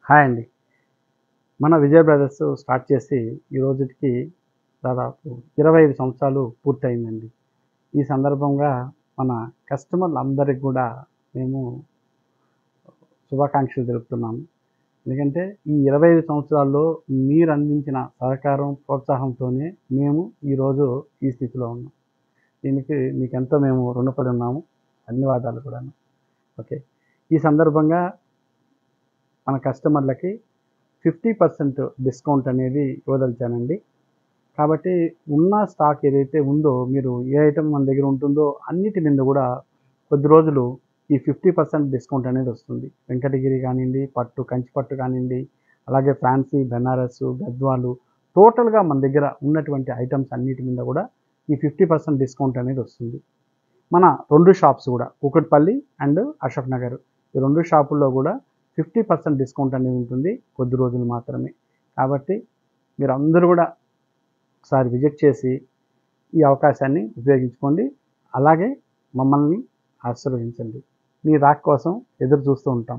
hi అండి మన Vijay brothers start చేసి ఈ రోజుకి దాదాపు ఇరవై ఐదు సంవత్సరాలు పూర్తయిందండి ఈ సందర్భంగా మన కస్టమర్లు అందరికి కూడా మేము శుభాకాంక్షలు తెలుపుతున్నాము ఎందుకంటే ఈ ఇరవై ఐదు సంవత్సరాల్లో మీరు అందించిన సహకారం ప్రోత్సాహంతోనే మేము ఈరోజు ఈ స్థితిలో ఉన్నాం దీనికి మీకు ఎంతో మేము రుణపడి ఉన్నాము ధన్యవాదాలు కూడా ఓకే ఈ సందర్భంగా మన కస్టమర్లకి ఫిఫ్టీ పర్సెంట్ డిస్కౌంట్ అనేది ఇవ్వదలిచానండి కాబట్టి ఉన్న స్టాక్ ఏదైతే ఉందో మీరు ఏ ఐటమ్ మన దగ్గర ఉంటుందో అన్నిటి మీద కూడా కొద్ది రోజులు ఈ ఫిఫ్టీ పర్సెంట్ డిస్కౌంట్ అనేది వస్తుంది వెంకటగిరి కానివ్వండి పట్టు కంచి పట్టు కానివ్వండి అలాగే ఫ్యాన్సీ బెనారస్ గద్వాలు టోటల్గా మన దగ్గర ఉన్నటువంటి ఐటమ్స్ అన్నిటి మీద కూడా ఈ ఫిఫ్టీ పర్సెంట్ డిస్కౌంట్ అనేది వస్తుంది మన రెండు షాప్స్ కూడా కూకట్పల్లి అండ్ అశోక్ నగర్ ఈ రెండు షాపుల్లో కూడా ఫిఫ్టీ పర్సెంట్ డిస్కౌంట్ అనేది ఉంటుంది కొద్ది రోజులు మాత్రమే కాబట్టి మీరు అందరూ కూడా ఒకసారి విజిట్ చేసి ఈ అవకాశాన్ని ఉపయోగించుకోండి అలాగే మమ్మల్ని ఆశీర్వదించండి మీ రాక్ కోసం ఎదురు చూస్తూ ఉంటాం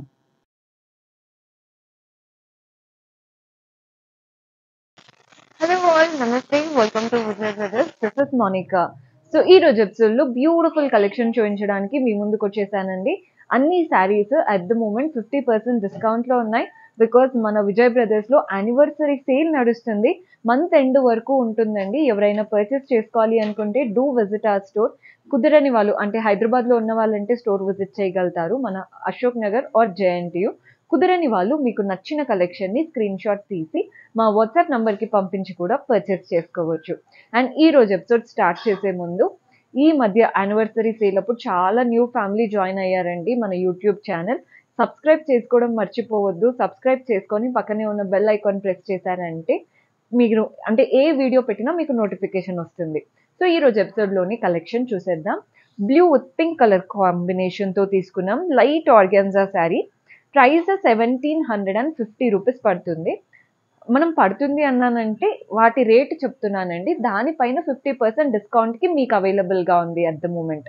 హలో ఆల్ నమస్తే welcome to Vijay brothers this is Monica so ఈ రోజు ఎపిసోడ్ లో బ్యూటిఫుల్ కలెక్షన్ చూపించడానికి మీ ముందుకు వచ్చేసానండి అన్ని saris at the moment fifty percent discount లో ఉన్నాయి బికాస్ మన విజయ్ బ్రదర్స్ లో యానివర్సరీ సేల్ నడుస్తుంది మంత్ ఎండ్ వరకు ఉంటుందండి ఎవరైనా పర్చేస్ చేసుకోవాలి అనుకుంటే డూ విజిట్ ఆర్ స్టోర్ కుదరని వాళ్ళు అంటే హైదరాబాద్ లో ఉన్న వాళ్ళంటే స్టోర్ విజిట్ చేయగలుగుతారు మన అశోక్ నగర్ ఆర్ జేఎన్టీయు కుదరని వాళ్ళు మీకు నచ్చిన కలెక్షన్ ని స్క్రీన్ షాట్ తీసి మా వాట్సాప్ నంబర్ కి పంపించి కూడా పర్చేస్ చేసుకోవచ్చు అండ్ ఈ రోజు ఎపిసోడ్ స్టార్ట్ చేసే ముందు ఈ మధ్య యానివర్సరీ సేల్ అప్పుడు చాలా న్యూ ఫ్యామిలీ జాయిన్ అయ్యారండి మన యూట్యూబ్ ఛానల్ సబ్స్క్రైబ్ చేసుకోవడం మర్చిపోవద్దు సబ్స్క్రైబ్ చేసుకొని పక్కనే ఉన్న బెల్ ఐకాన్ ప్రెస్ చేశారంటే మీరు అంటే ఏ వీడియో పెట్టినా మీకు నోటిఫికేషన్ వస్తుంది సో ఈ రోజు ఎపిసోడ్లోని కలెక్షన్ చూసేద్దాం బ్లూ విత్ పింక్ కలర్ కాంబినేషన్తో తీసుకున్నాం light organza sari price seventeen hundred and fifty rupees పడుతుంది మనం పడుతుంది అన్నానంటే వాటి రేట్ చెప్తున్నానండి దానిపైన ఫిఫ్టీ పర్సెంట్ డిస్కౌంట్కి మీకు అవైలబుల్గా ఉంది అట్ ద మూమెంట్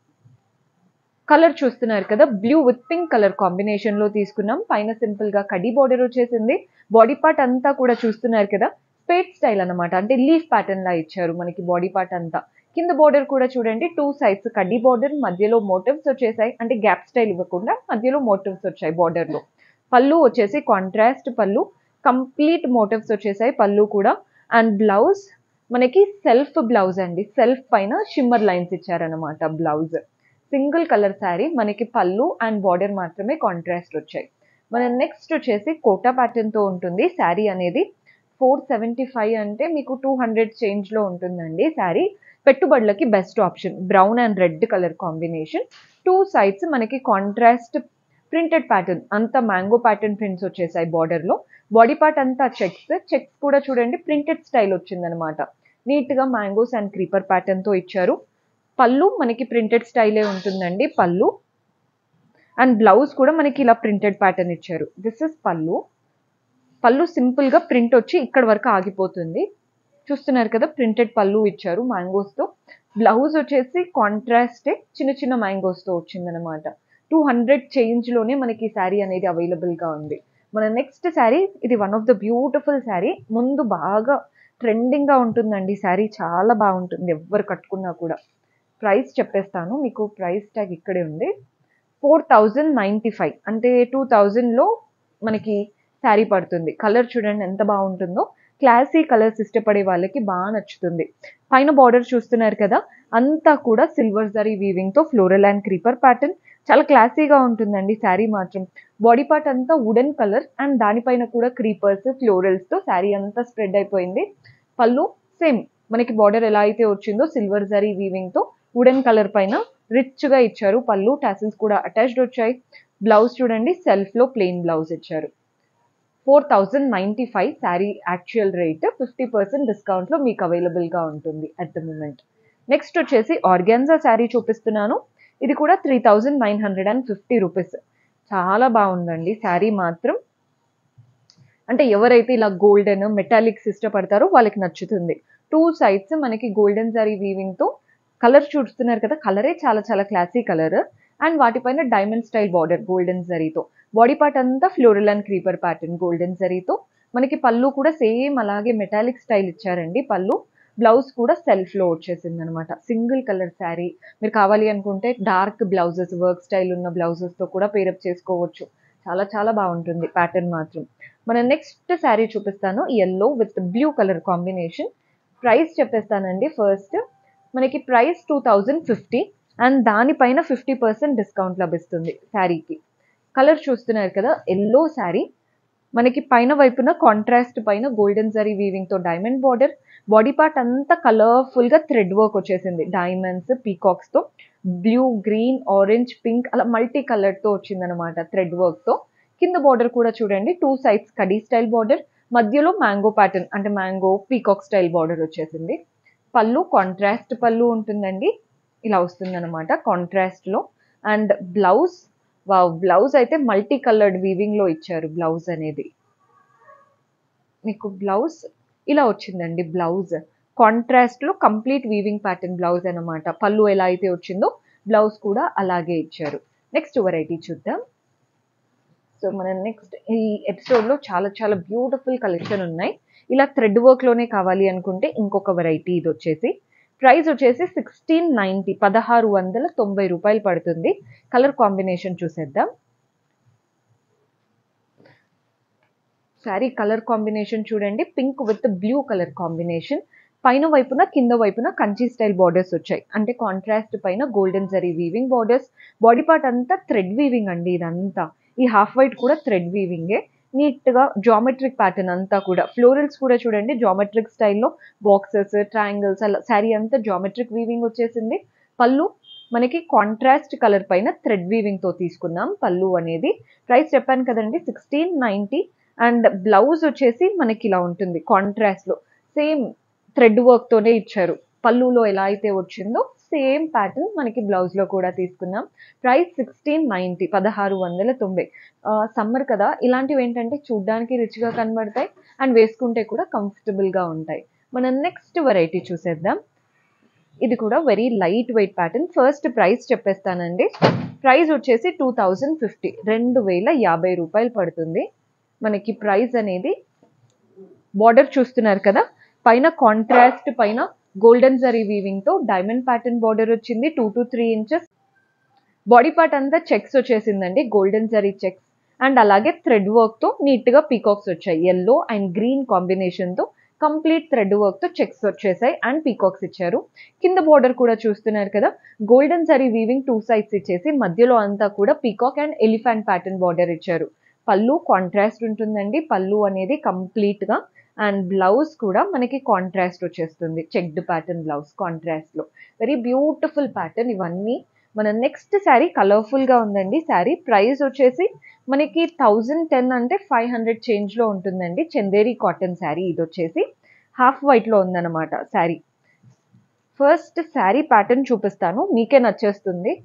కలర్ చూస్తున్నారు కదా బ్లూ విత్ పింక్ కలర్ కాంబినేషన్లో తీసుకున్నాం పైన సింపుల్గా కడి బార్డర్ వచ్చేసింది బాడీ పార్ట్ అంతా కూడా చూస్తున్నారు కదా స్పేట్ స్టైల్ అనమాట అంటే లీఫ్ ప్యాటర్న్ లా ఇచ్చారు మనకి బాడీ పార్ట్ అంతా కింద బార్డర్ కూడా చూడండి టూ సైడ్స్ కడ్డీ బార్డర్ మధ్యలో మోటివ్స్ వచ్చేసాయి అంటే గ్యాప్ స్టైల్ ఇవ్వకుండా మధ్యలో మోటివ్స్ వచ్చాయి border లో పళ్ళు వచ్చేసి కాంట్రాస్ట్ పళ్ళు కంప్లీట్ మోటివ్స్ వచ్చేసాయి పళ్ళు కూడా అండ్ బ్లౌజ్ మనకి సెల్ఫ్ బ్లౌజ్ అండి సెల్ఫ్ పైన షిమ్మర్ లైన్స్ ఇచ్చారనమాట బ్లౌజ్ సింగిల్ కలర్ శారీ మనకి పళ్ళు అండ్ బార్డర్ మాత్రమే కాంట్రాస్ట్ వచ్చాయి మన నెక్స్ట్ వచ్చేసి కోటా ప్యాటర్న్ తో ఉంటుంది శారీ అనేది ఫోర్ సెవెంటీ ఫైవ్ అంటే మీకు టూ హండ్రెడ్ చేంజ్ లో ఉంటుందండి శారీ పెట్టుబడులకి best option brown and red colour combination two sides మనకి కాంట్రాస్ట్ ప్రింటెడ్ ప్యాటర్న్ అంతా మ్యాంగో ప్యాటర్న్ ప్రింట్స్ వచ్చేసాయి బార్డర్ లో బాడీ పార్ట్ అంతా చెక్స్ చెక్స్ కూడా చూడండి ప్రింటెడ్ స్టైల్ వచ్చిందనమాట నీట్ గా మ్యాంగోస్ అండ్ క్రీపర్ ప్యాటర్న్ తో ఇచ్చారు పళ్ళు మనకి ప్రింటెడ్ స్టైలే ఉంటుందండి పళ్ళు అండ్ బ్లౌజ్ కూడా మనకి ఇలా ప్రింటెడ్ ప్యాటర్న్ ఇచ్చారు this is pallu pallu simple గా ప్రింట్ వచ్చి ఇక్కడ వరకు ఆగిపోతుంది చూస్తున్నారు కదా ప్రింటెడ్ పళ్ళు ఇచ్చారు మ్యాంగోస్ తో బ్లౌజ్ వచ్చేసి కాంట్రాస్ట్ చిన్న చిన్న మ్యాంగోస్ తో వచ్చిందనమాట టూ హండ్రెడ్ చేంజ్ లోనే మనకి శారీ అనేది అవైలబుల్ గా ఉంది మన నెక్స్ట్ శారీ ఇది one of the beautiful sari ముందు బాగా ట్రెండింగ్ గా ఉంటుందండి శారీ చాలా బాగుంటుంది ఎవ్వరు కట్టుకున్నా కూడా ప్రైస్ చెప్పేస్తాను మీకు ప్రైస్ ట్యాగ్ ఇక్కడే ఉంది ఫోర్ థౌజండ్ నైంటీ ఫైవ్ అంటే టూ థౌజండ్లో మనకి శారీ పడుతుంది కలర్ చూడండి ఎంత బాగుంటుందో క్లాసీ కలర్స్ ఇష్టపడే వాళ్ళకి బాగా నచ్చుతుంది పైన బార్డర్ చూస్తున్నారు కదా అంతా కూడా సిల్వర్ జరీ వీవింగ్ తో ఫ్లోరల్ అండ్ క్రీపర్ ప్యాటర్న్ చాలా క్లాసీగా ఉంటుందండి శారీ మాత్రం బాడీ పార్ట్ అంతా వుడెన్ కలర్ అండ్ దానిపైన కూడా క్రీపర్స్ ఫ్లోరల్స్ తో శారీ అంతా స్ప్రెడ్ అయిపోయింది పళ్ళు సేమ్ మనకి బార్డర్ ఎలా అయితే వచ్చిందో సిల్వర్ జరీ వీవింగ్ తో వుడెన్ కలర్ పైన రిచ్ గా ఇచ్చారు పళ్ళు టాసిల్స్ కూడా అటాచ్డ్ వచ్చాయి బ్లౌజ్ చూడండి సెల్ఫ్ లో ప్లెయిన్ బ్లౌజ్ ఇచ్చారు four thousand ninety five sari actual rate fifty percent డిస్కౌంట్లో మీకు అవైలబుల్గా ఉంటుంది అట్ ద మూమెంట్ నెక్స్ట్ వచ్చేసి ఆర్గాన్జా శారీ చూపిస్తున్నాను ఇది కూడా three thousand nine hundred and fifty rupees చాలా బాగుందండి శారీ మాత్రం అంటే ఎవరైతే ఇలా గోల్డెన్ మెటాలిక్స్ ఇష్టపడతారో వాళ్ళకి నచ్చుతుంది టూ సైడ్స్ మనకి గోల్డెన్ శారీ వీవింగ్తో కలర్ చూస్తున్నారు కదా కలరే చాలా చాలా క్లాసీ కలర్ అండ్ వాటిపైన డైమండ్ స్టైల్ బార్డర్ గోల్డెన్ జరీతో బాడీ పార్ట్ అంతా floral and creeper pattern golden జరీతో మనకి పళ్ళు కూడా సేమ్ అలాగే మెటాలిక్ స్టైల్ ఇచ్చారండి పళ్ళు బ్లౌజ్ కూడా సెల్ఫ్ లో వచ్చేసింది అనమాట సింగిల్ కలర్ శారీ మీరు కావాలి అనుకుంటే డార్క్ బ్లౌజెస్ వర్క్ స్టైల్ ఉన్న బ్లౌజెస్ తో కూడా పేరప్ చేసుకోవచ్చు చాలా చాలా బాగుంటుంది ప్యాటర్న్ మాత్రం మన నెక్స్ట్ శారీ చూపిస్తాను yellow with blue colour combination price చెప్పేస్తానండి ఫస్ట్ మనకి price two thousand fifty and దానిపైన ఫిఫ్టీ పర్సెంట్ డిస్కౌంట్ లభిస్తుంది శారీకి కలర్ చూస్తున్నారు కదా ఎల్లో శారీ మనకి పైన వైపున కాంట్రాస్ట్ పైన గోల్డెన్ జరీ వీవింగ్ తో డైమండ్ బార్డర్ బాడీ పార్ట్ అంతా కలర్ఫుల్ గా థ్రెడ్ వర్క్ వచ్చేసింది డైమండ్స్ పీకాక్స్ తో బ్లూ గ్రీన్ ఆరెంజ్ పింక్ అలా మల్టీ కలర్ తో వచ్చిందనమాట థ్రెడ్ వర్క్ తో కింద బార్డర్ కూడా చూడండి టూ సైడ్స్ కడీ స్టైల్ బార్డర్ మధ్యలో మ్యాంగో ప్యాటర్న్ అంటే మ్యాంగో పీకాక్ స్టైల్ బార్డర్ వచ్చేసింది పళ్ళు కాంట్రాస్ట్ పళ్ళు ఉంటుందండి ఇలా వస్తుంది అనమాట కాంట్రాస్ట్ లో అండ్ బ్లౌజ్ వావ్ బ్లౌజ్ అయితే మల్టీ కలర్డ్ వీవింగ్ లో ఇచ్చారు బ్లౌజ్ అనేది మీకు బ్లౌజ్ ఇలా వచ్చిందండి బ్లౌజ్ కాంట్రాస్ట్ లో కంప్లీట్ వీవింగ్ ప్యాటర్న్ బ్లౌజ్ అన్నమాట పళ్ళు ఎలా అయితే వచ్చిందో బ్లౌజ్ కూడా అలాగే ఇచ్చారు నెక్స్ట్ వెరైటీ చూద్దాం సో మన నెక్స్ట్ ఈ ఎపిసోడ్ లో చాలా చాలా బ్యూటిఫుల్ కలెక్షన్ ఉన్నాయి ఇలా థ్రెడ్ వర్క్ లోనే కావాలి అనుకుంటే ఇంకొక వెరైటీ ఇది వచ్చేసి ప్రైస్ వచ్చేసి సిక్స్టీన్ నైన్టీ పదహారు వందల తొంభై రూపాయలు పడుతుంది కలర్ కాంబినేషన్ చూసేద్దాం శారీ కలర్ కాంబినేషన్ చూడండి pink with blue colour combination పైన వైపున కింద వైపున కంచి స్టైల్ బార్డర్స్ వచ్చాయి అంటే కాంట్రాస్ట్ పైన golden zari weaving borders body part అంతా థ్రెడ్ వీవింగ్ అండి ఇదంతా ఈ హాఫ్ వైట్ కూడా థ్రెడ్ వీవింగే నీట్ గా జామెట్రిక్ ప్యాటర్న్ అంతా కూడా ఫ్లోరల్స్ కూడా చూడండి జామెట్రిక్ స్టైల్లో బాక్సెస్ ట్రయాంగిల్స్ అలా శారీ అంతా జామెట్రిక్ వీవింగ్ వచ్చేసింది పళ్ళు మనకి కాంట్రాస్ట్ కలర్ పైన థ్రెడ్ వీవింగ్ తో తీసుకున్నాం పళ్ళు అనేది ప్రైస్ చెప్పాను కదండి సిక్స్టీన్ నైన్టీ అండ్ బ్లౌజ్ వచ్చేసి మనకి ఇలా ఉంటుంది కాంట్రాస్ట్ లో సేమ్ థ్రెడ్ వర్క్ తోనే ఇచ్చారు పళ్ళులో ఎలా అయితే వచ్చిందో సేమ్ ప్యాటర్న్ మనకి బ్లౌజ్ లో కూడా తీసుకున్నాం ప్రైస్ సిక్స్టీన్ నైన్టీ పదహారు వందల తొంభై సమ్మర్ కదా ఇలాంటివి ఏంటంటే చూడ్డానికి రిచ్గా కనబడతాయి అండ్ వేసుకుంటే కూడా comfortable గా ఉంటాయి మనం నెక్స్ట్ వెరైటీ చూసేద్దాం ఇది కూడా very light weight pattern first price చెప్పేస్తానండి ప్రైస్ వచ్చేసి టూ థౌజండ్ ఫిఫ్టీ రెండు వేల యాభై రూపాయలు పడుతుంది మనకి ప్రైస్ అనేది బార్డర్ చూస్తున్నారు కదా పైన కాంట్రాస్ట్ పైన గోల్డెన్ జరీ వీవింగ్ తో డైమండ్ ప్యాటర్న్ బార్డర్ వచ్చింది two to three inches body part అంతా చెక్స్ వచ్చేసిందండి గోల్డెన్ జరీ చెక్స్ అండ్ అలాగే థ్రెడ్ వర్క్ తో నీట్ గా పీకాక్స్ వచ్చాయి ఎల్లో అండ్ గ్రీన్ కాంబినేషన్ తో కంప్లీట్ థ్రెడ్ వర్క్ తో చెక్స్ వచ్చేసాయి అండ్ పీకాక్స్ ఇచ్చారు కింద బార్డర్ కూడా చూస్తున్నారు కదా golden zari weaving two sides ఇచ్చేసి మధ్యలో అంతా కూడా peacock and elephant pattern border ఇచ్చారు పళ్ళు కాంట్రాస్ట్ ఉంటుందండి పళ్ళు అనేది కంప్లీట్ గా అండ్ బ్లౌజ్ కూడా మనకి కాంట్రాస్ట్ వచ్చేస్తుంది చెక్డ్ ప్యాటర్న్ బ్లౌజ్ కాంట్రాస్ట్ లో వెరీ బ్యూటిఫుల్ ప్యాటర్న్ ఇవన్నీ మన నెక్స్ట్ శారీ కలర్ఫుల్ గా ఉందండి శారీ ప్రైస్ వచ్చేసి మనకి థౌజండ్ టెన్ అంటే ఫైవ్ హండ్రెడ్ చేంజ్ లో ఉంటుందండి చందేరి కాటన్ శారీ ఇది వచ్చేసి హాఫ్ వైట్ లో ఉందన్నమాట శారీ ఫస్ట్ శారీ ప్యాటర్న్ చూపిస్తాను మీకే నచ్చేస్తుంది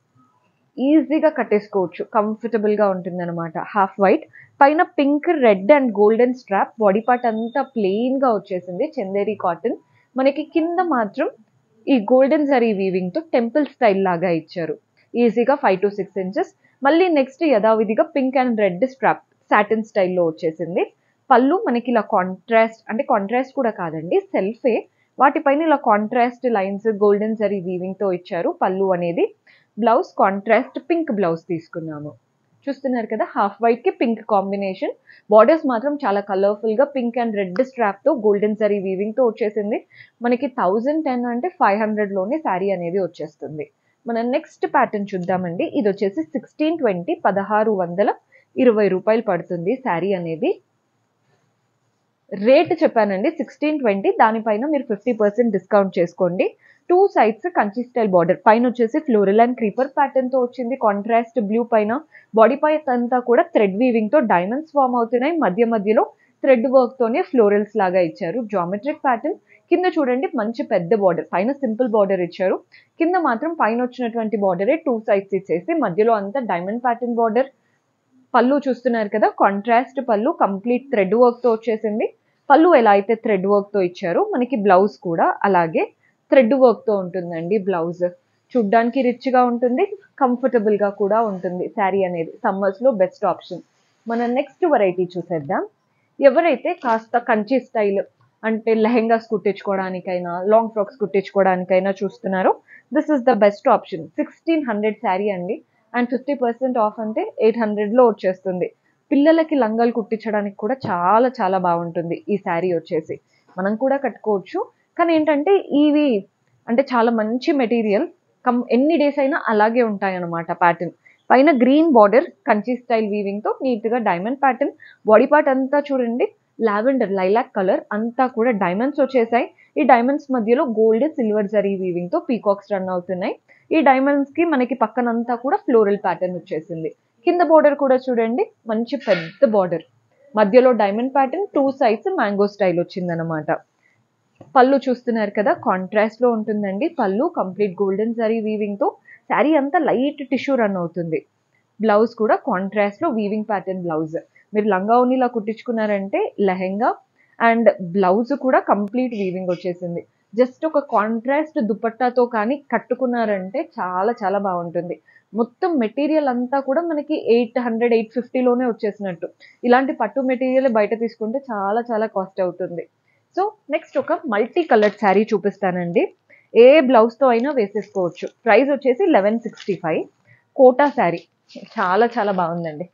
ఈజీగా కట్టేసుకోవచ్చు కంఫర్టబుల్ గా ఉంటుంది అనమాట హాఫ్ వైట్ పైన pink red and golden strap body part అంతా ప్లెయిన్ గా వచ్చేసింది చందేరి కాటన్ మనకి కింద మాత్రం ఈ గోల్డెన్ జరీ వీవింగ్ తో టెంపుల్ స్టైల్ లాగా ఇచ్చారు ఈజీగా ఫైవ్ టు సిక్స్ ఇంచెస్ మళ్ళీ నెక్స్ట్ యథావిధిగా pink and red strap satin స్టైల్లో వచ్చేసింది పళ్ళు మనకి ఇలా కాంట్రాస్ట్ అంటే కాంట్రాస్ట్ కూడా కాదండి సెల్ఫే వాటిపైన ఇలా contrast lines golden zari weaving తో ఇచ్చారు పళ్ళు అనేది బ్లౌజ్ కాంట్రాస్ట్ పింక్ బ్లౌజ్ తీసుకున్నాము చూస్తున్నారు కదా హాఫ్ వైట్ కి పింక్ కాంబినేషన్ బార్డర్స్ మాత్రం చాలా కలర్ఫుల్ గా పింక్ అండ్ రెడ్ స్ట్రాప్ తో గోల్డెన్ జరీ వీవింగ్ తో వచ్చేసింది మనకి థౌజండ్ టెన్ అంటే ఫైవ్ హండ్రెడ్ లోనే శారీ అనేది వచ్చేస్తుంది మన నెక్స్ట్ ప్యాటర్న్ చూద్దామండి ఇది వచ్చేసి సిక్స్టీన్ ట్వంటీ పదహారు వందల ఇరవై రూపాయలు పడుతుంది శారీ అనేది రేట్ చెప్పానండి సిక్స్టీన్ ట్వంటీ దానిపైన మీరు ఫిఫ్టీ పర్సెంట్ డిస్కౌంట్ చేసుకోండి two sides Kanchi style border పైన వచ్చేసి ఫ్లోరల్ అండ్ క్రీపర్ ప్యాటర్న్ తో వచ్చింది కాంట్రాస్ట్ బ్లూ పైన బాడీ పై అంతా కూడా థ్రెడ్ వీవింగ్ తో డైమండ్స్ ఫామ్ అవుతున్నాయి మధ్య మధ్యలో థ్రెడ్ వర్క్ తోనే ఫ్లోరల్స్ లాగా ఇచ్చారు జామెట్రిక్ ప్యాటర్న్ కింద చూడండి మంచి పెద్ద బార్డర్ పైన సింపుల్ బార్డర్ ఇచ్చారు కింద మాత్రం పైన వచ్చినటువంటి బార్డరే టూ సైడ్స్ ఇచ్చేసి మధ్యలో అంతా డైమండ్ ప్యాటర్న్ బార్డర్ పళ్ళు చూస్తున్నారు కదా కాంట్రాస్ట్ పళ్ళు కంప్లీట్ థ్రెడ్ వర్క్ తో వచ్చేసింది పళ్ళు ఎలా అయితే థ్రెడ్ వర్క్ తో ఇచ్చారో మనకి బ్లౌజ్ కూడా అలాగే థ్రెడ్ వర్క్ తో ఉంటుందండి బ్లౌజ్ చూడ్డానికి రిచ్గా ఉంటుంది కంఫర్టబుల్గా కూడా ఉంటుంది శారీ అనేది సమ్మర్స్లో బెస్ట్ ఆప్షన్ మన నెక్స్ట్ వెరైటీ చూసేద్దాం ఎవరైతే కాస్త కంచి స్టైల్ అంటే లెహెంగాస్ కుట్టించుకోవడానికైనా లాంగ్ ఫ్రాక్స్ కుట్టించుకోవడానికైనా చూస్తున్నారో this is the best option sixteen hundred sari అండి అండ్ ఫిఫ్టీ పర్సెంట్ ఆఫ్ అంటే ఎయిట్ హండ్రెడ్లో వచ్చేస్తుంది పిల్లలకి లంగాలు కుట్టించడానికి కూడా చాలా చాలా బాగుంటుంది ఈ శారీ వచ్చేసి మనం కూడా కట్టుకోవచ్చు కానీ ఏంటంటే ఇవి అంటే చాలా మంచి మెటీరియల్ కమ్ ఎన్ని డేస్ అయినా అలాగే ఉంటాయి అన్నమాట ప్యాటర్న్ పైన గ్రీన్ బార్డర్ కంచి స్టైల్ వీవింగ్తో నీట్గా డైమండ్ ప్యాటర్న్ బాడీ పార్ట్ అంతా చూడండి లావెండర్ లైలాక్ కలర్ అంతా కూడా డైమండ్స్ వచ్చేసాయి ఈ డైమండ్స్ మధ్యలో గోల్డ్ సిల్వర్ జరీ వీవింగ్తో పీకాక్స్ రన్ అవుతున్నాయి ఈ డైమండ్స్కి మనకి పక్కనంతా కూడా ఫ్లోరల్ ప్యాటర్న్ వచ్చేసింది కింద బార్డర్ కూడా చూడండి మంచి పెద్ద బార్డర్ మధ్యలో diamond pattern two sides mango style వచ్చిందనమాట పళ్ళు చూస్తున్నారు కదా కాంట్రాస్ట్ లో ఉంటుందండి pallu complete golden zari weaving తో శారీ అంతా లైట్ టిష్యూ రన్ అవుతుంది బ్లౌజ్ కూడా కాంట్రాస్ట్ లో వీవింగ్ ప్యాటర్న్ బ్లౌజ్ మీరు లంగా ఉన్నిలా కుట్టించుకున్నారంటే లెహెంగా అండ్ బ్లౌజ్ కూడా కంప్లీట్ వీవింగ్ వచ్చేసింది జస్ట్ ఒక కాంట్రాస్ట్ దుపట్టాతో కానీ కట్టుకున్నారంటే చాలా చాలా బాగుంటుంది మొత్తం మెటీరియల్ అంతా కూడా మనకి ఎయిట్ హండ్రెడ్ ఎయిట్ ఫిఫ్టీలోనే వచ్చేసినట్టు ఇలాంటి పట్టు మెటీరియల్ బయట తీసుకుంటే చాలా చాలా కాస్ట్ అవుతుంది సో నెక్స్ట్ ఒక మల్టీ కలర్డ్ శారీ చూపిస్తానండి ఏ బ్లౌజ్తో అయినా వేసేసుకోవచ్చు ప్రైస్ వచ్చేసి eleven sixty five Kota sari చాలా చాలా బాగుందండి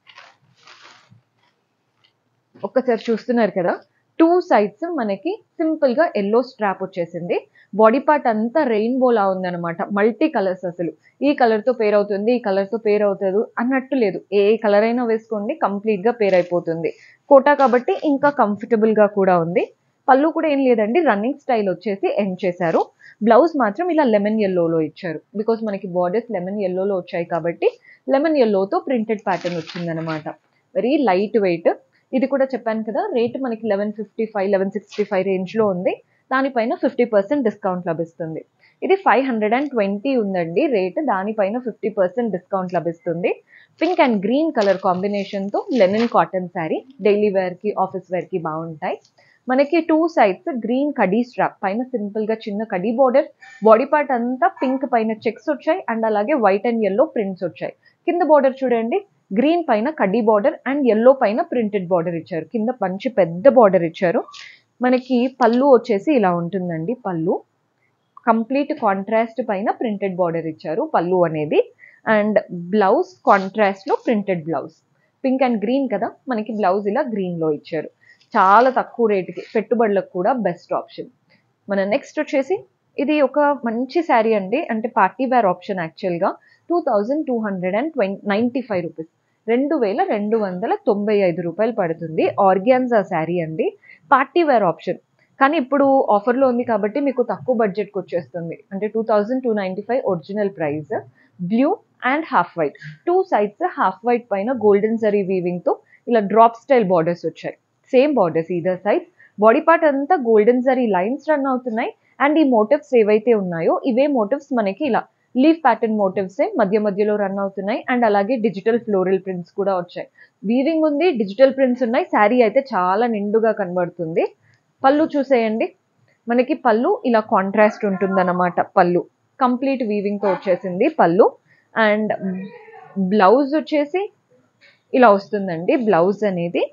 ఒక్కసారి చూస్తున్నారు కదా టూ సైడ్స్ మనకి సింపుల్ గా ఎల్లో స్ట్రాప్ వచ్చేసింది బాడీ పార్ట్ అంతా రెయిన్బో లా ఉందన్నమాట మల్టీ కలర్స్ అసలు ఈ కలర్ తో పేర్ అవుతుంది ఈ కలర్ తో పేర్ అవుతుంది అన్నట్టు లేదు ఏ కలర్ అయినా వేసుకోండి కంప్లీట్ గా పేర్ అయిపోతుంది కోటా కాబట్టి ఇంకా కంఫర్టబుల్ గా కూడా ఉంది పళ్ళు కూడా ఏం లేదండి రన్నింగ్ స్టైల్ వచ్చేసి ఎండ్ చేశారు బ్లౌజ్ మాత్రం ఇలా లెమన్ ఎల్లోలో ఇచ్చారు బికాస్ మనకి బార్డర్స్ లెమన్ ఎల్లోలో వచ్చాయి కాబట్టి లెమన్ ఎల్లోతో ప్రింటెడ్ ప్యాటర్న్ వచ్చిందనమాట వెరీ లైట్ వెయిట్ ఇది కూడా చెప్పాను కదా రేట్ మనకి eleven fifty five eleven sixty five రేంజ్లో ఉంది దానిపైన ఫిఫ్టీ పర్సెంట్ డిస్కౌంట్ లభిస్తుంది ఇది ఫైవ్ హండ్రెడ్ అండ్ ట్వంటీ ఉందండి రేట్ దానిపైన ఫిఫ్టీ పర్సెంట్ డిస్కౌంట్ లభిస్తుంది పింక్ అండ్ గ్రీన్ కలర్ కాంబినేషన్తో లెనిన్ కాటన్ శారీ డైలీ వేర్కి ఆఫీస్ వేర్కి బాగుంటాయి మనకి టూ సైడ్స్ గ్రీన్ కడీ స్ట్రాప్ పైన సింపుల్ గా చిన్న కడీ బార్డర్ బాడీ పార్ట్ అంతా పింక్ పైన చెక్స్ వచ్చాయి అండ్ అలాగే వైట్ అండ్ ఎల్లో ప్రింట్స్ వచ్చాయి కింద బార్డర్ చూడండి గ్రీన్ పైన కడ్డీ బార్డర్ అండ్ ఎల్లో పైన ప్రింటెడ్ బార్డర్ ఇచ్చారు కింద మంచి పెద్ద బార్డర్ ఇచ్చారు మనకి పళ్ళు వచ్చేసి ఇలా ఉంటుందండి పళ్ళు కంప్లీట్ కాంట్రాస్ట్ పైన ప్రింటెడ్ బార్డర్ ఇచ్చారు పళ్ళు అనేది అండ్ బ్లౌజ్ కాంట్రాస్ట్ లో printed blouse pink and green కదా మనకి బ్లౌజ్ ఇలా గ్రీన్ లో ఇచ్చారు చాలా తక్కువ రేటుకి పెట్టుబడులకు కూడా బెస్ట్ ఆప్షన్ మన నెక్స్ట్ వచ్చేసి ఇది ఒక మంచి శారీ అండి అంటే పార్టీ వేర్ ఆప్షన్ యాక్చువల్గా two thousand two hundred and twenty ninety five rupees రెండు వేల రెండు వందల తొంభై ఐదు రూపాయలు పడుతుంది ఆర్గాన్జా శారీ అండి పార్టీ వేర్ ఆప్షన్ కానీ ఇప్పుడు ఆఫర్లో ఉంది కాబట్టి మీకు తక్కువ బడ్జెట్కి వచ్చేస్తుంది అంటే two thousand two ninety five original price blue and half white two sides half white పైన గోల్డెన్ జరీ వీవింగ్తో ఇలా డ్రాప్ స్టైల్ బార్డర్స్ వచ్చాయి same borders either side body part అంతా గోల్డెన్ జరీ లైన్స్ రన్ అవుతున్నాయి అండ్ ఈ మోటివ్స్ ఏవైతే ఉన్నాయో ఇవే మోటివ్స్ మనకి ఇలా లీఫ్ ప్యాటర్న్ మోటివ్సే మధ్య మధ్యలో రన్ అవుతున్నాయి అండ్ అలాగే డిజిటల్ ఫ్లోరల్ ప్రింట్స్ కూడా వచ్చాయి వీవింగ్ ఉంది డిజిటల్ ప్రింట్స్ ఉన్నాయి శారీ అయితే చాలా నిండుగా కనబడుతుంది పళ్ళు చూసేయండి మనకి పళ్ళు ఇలా కాంట్రాస్ట్ ఉంటుందన్నమాట పళ్ళు కంప్లీట్ వీవింగ్తో వచ్చేసింది పళ్ళు అండ్ బ్లౌజ్ వచ్చేసి ఇలా వస్తుందండి బ్లౌజ్ అనేది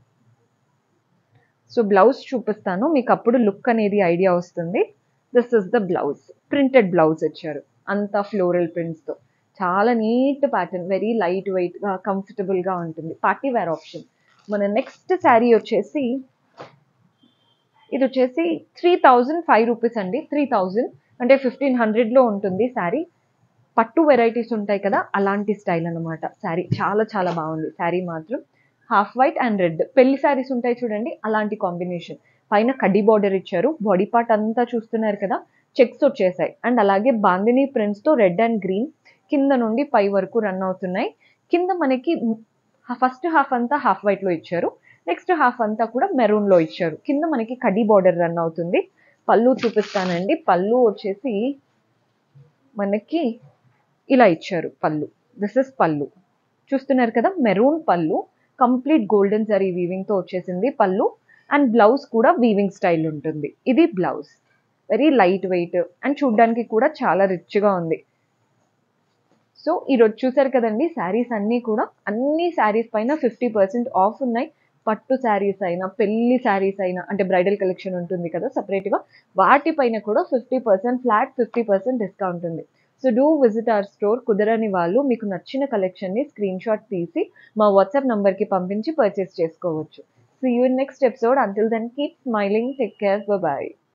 సో బ్లౌజ్ చూపిస్తాను మీకు అప్పుడు లుక్ అనేది ఐడియా వస్తుంది this is the blouse printed blouse ఇచ్చారు అంతా ఫ్లోరల్ ప్రింట్స్తో చాలా నీట్ ప్యాటర్న్ వెరీ లైట్ వెయిట్గా కంఫర్టబుల్గా ఉంటుంది పార్టీ వేర్ ఆప్షన్ మన నెక్స్ట్ శారీ వచ్చేసి ఇది వచ్చేసి త్రీ థౌజండ్ ఫైవ్ రూపీస్ అండి త్రీ థౌజండ్ అంటే ఫిఫ్టీన్ హండ్రెడ్లో ఉంటుంది శారీ పట్టు వెరైటీస్ ఉంటాయి కదా అలాంటి స్టైల్ అనమాట శారీ చాలా చాలా బాగుంది శారీ మాత్రం హాఫ్ వైట్ అండ్ రెడ్ పెళ్లి శారీస్ ఉంటాయి చూడండి అలాంటి కాంబినేషన్ పైన కడ్డీ బార్డర్ ఇచ్చారు బాడీ పార్ట్ అంతా చూస్తున్నారు కదా చెక్స్ వచ్చేసాయి అండ్ అలాగే బాందిని ప్రింట్స్తో రెడ్ అండ్ గ్రీన్ కింద నుండి పై వరకు రన్ అవుతున్నాయి కింద మనకి ఫస్ట్ హాఫ్ అంతా హాఫ్ వైట్లో ఇచ్చారు నెక్స్ట్ హాఫ్ అంతా కూడా మెరూన్లో ఇచ్చారు కింద మనకి కడ్డీ బార్డర్ రన్ అవుతుంది పళ్ళు చూపిస్తానండి పళ్ళు వచ్చేసి మనకి ఇలా ఇచ్చారు పళ్ళు దిస్ ఇస్ పళ్ళు చూస్తున్నారు కదా మెరూన్ పళ్ళు కంప్లీట్ గోల్డెన్ జరీ వీవింగ్తో వచ్చేసింది పళ్ళు అండ్ బ్లౌజ్ కూడా వీవింగ్ స్టైల్ ఉంటుంది ఇది blouse very light weight and చూడ్డానికి కూడా చాలా రిచ్గా ఉంది సో ఈరోజు చూసారు కదండి శారీస్ అన్నీ కూడా అన్ని శారీస్ పైన ఫిఫ్టీ పర్సెంట్ ఆఫ్ ఉన్నాయి పట్టు శారీస్ అయినా పెళ్లి శారీస్ అయినా అంటే బ్రైడల్ కలెక్షన్ ఉంటుంది కదా సపరేట్గా వాటిపైన కూడా fifty percent flat fifty percent discount ఉంది so do visit our store కుదరని వాళ్ళు మీకు నచ్చిన కలెక్షన్ని స్క్రీన్ షాట్ తీసి మా వాట్సాప్ నంబర్కి పంపించి పర్చేస్ చేసుకోవచ్చు so you next episode until then keep smiling take care bye